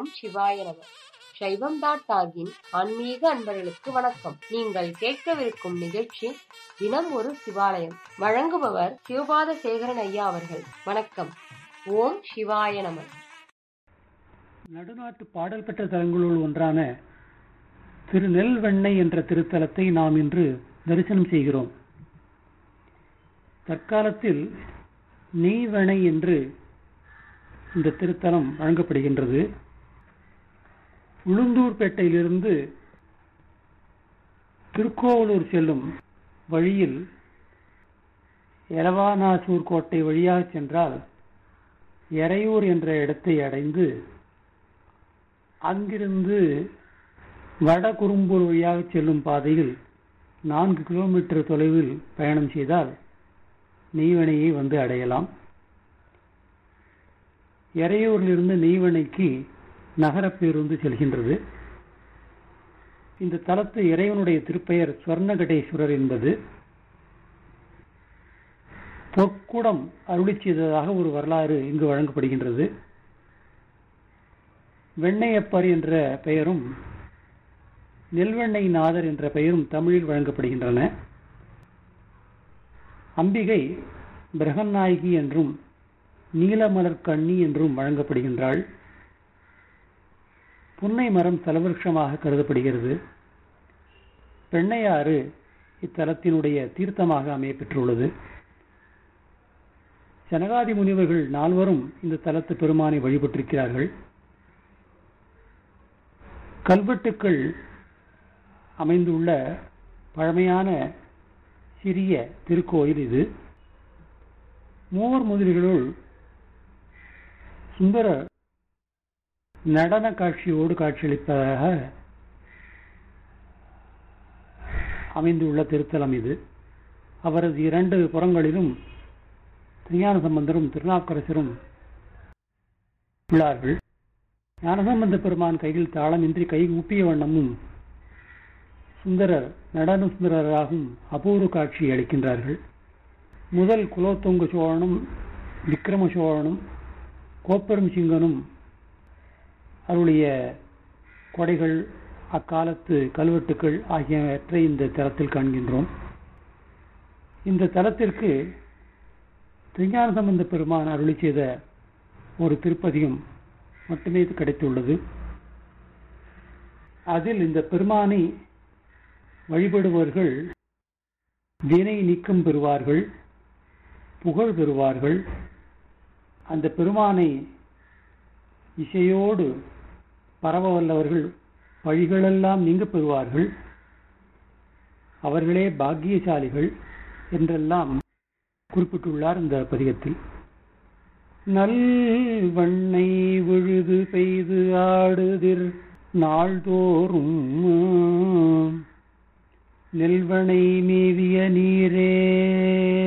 ஓம் சிவாய நம சைவம் டாட் டாகின் ஆன்மீக அன்பர்களுக்கு வணக்கம் நீங்கள் கேட்கவிருக்கும் நிகழ்ச்சி தினம் ஒரு சிவாலயம் வழங்குபவர் சிவபாத சேகரன் ஐயா அவர்கள் வணக்கம் ஓம் சிவாய நம நடுநாட்டு பாடல் பெற்ற தலங்களுள் ஒன்றான திரு நெல்வெண்ணை என்ற திருத்தலத்தை நாம் இன்று தரிசனம் செய்கிறோம் தற்காலத்தில் நெய்வெணை என்று இந்த திருத்தலம் வழங்கப்படுகின்றது உளுந்தூர்பேட்டையிலிருந்து திருக்கோவலூர் செல்லும் வழியில் எலவானாசூர் கோட்டை வழியாக சென்றால் எறையூர் என்ற இடத்தை அடைந்து அங்கிருந்து வடகுறும்பூர் வழியாக செல்லும் பாதையில் நான்கு கிலோமீட்டர் தொலைவில் பயணம் செய்தால் நெய்வனையை வந்து அடையலாம் எறையூரிலிருந்து நெய்வனைக்கு நகர பேருந்து செல்கின்றது இந்த தலத்து இறைவனுடைய திருப்பெயர் ஸ்வர்ணகடேஸ்வரர் என்பது பொற்குடம் அருளி செய்ததாக ஒரு வரலாறு இங்கு வழங்கப்படுகின்றது வெண்ணையப்பர் என்ற பெயரும் நெல்வெண்ணெய் நாதர் என்ற பெயரும் தமிழில் வழங்கப்படுகின்றன அம்பிகை பிரகநாயகி என்றும் நீலமலர் கண்ணி என்றும் வழங்கப்படுகின்றாள் புன்னை மரம் தலவிருஷமாக கருதப்படுகிறது பெண்ணையாறு இத்தலத்தினுடைய தீர்த்தமாக அமைய பெற்றுள்ளது ஜனகாதி முனிவர்கள் நால்வரும் இந்த தலத்து பெருமானை வழிபட்டிருக்கிறார்கள் கல்வெட்டுக்கள் அமைந்துள்ள பழமையான சிறிய திருக்கோயில் இது மூவர் முதலிகளுள் சுந்தர நடன காட்சியோடு காட்சியளிப்பதாக அமைந்துள்ள திருத்தலம் இது அவரது இரண்டு புறங்களிலும் திருஞான சம்பந்தரும் திருநாக்கரசரும் உள்ளார்கள் ஞானசம்பந்த பெருமான் கையில் தாளமின்றி கை ஊப்பிய வண்ணமும் சுந்தரர் நடன சுந்தரராகவும் அபூர்வ காட்சி அளிக்கின்றார்கள் முதல் குலோத்துங்க சோழனும் விக்ரம சோழனும் கோப்பெரும் சிங்கனும் அருளிய கொடைகள் அக்காலத்து கல்வெட்டுக்கள் ஆகியவற்றை இந்த தலத்தில் காண்கின்றோம் இந்த தலத்திற்கு திருஞான சம்பந்த பெருமான் அருளி செய்த ஒரு திருப்பதியும் மட்டுமே கிடைத்துள்ளது அதில் இந்த பெருமானை வழிபடுபவர்கள் வினை நீக்கம் பெறுவார்கள் புகழ் பெறுவார்கள் அந்த பெருமானை இசையோடு பரவ வல்லவர்கள் வழிகளெல்லாம் நீங்க பெறுவார்கள் அவர்களே பாக்கியசாலிகள் என்றெல்லாம் குறிப்பிட்டுள்ளார் இந்த பதிகத்தில் நல்வண்ணை விழுது பெய்து ஆடுதிர் நாள்தோறும் நெல்வனை மேவிய நீரே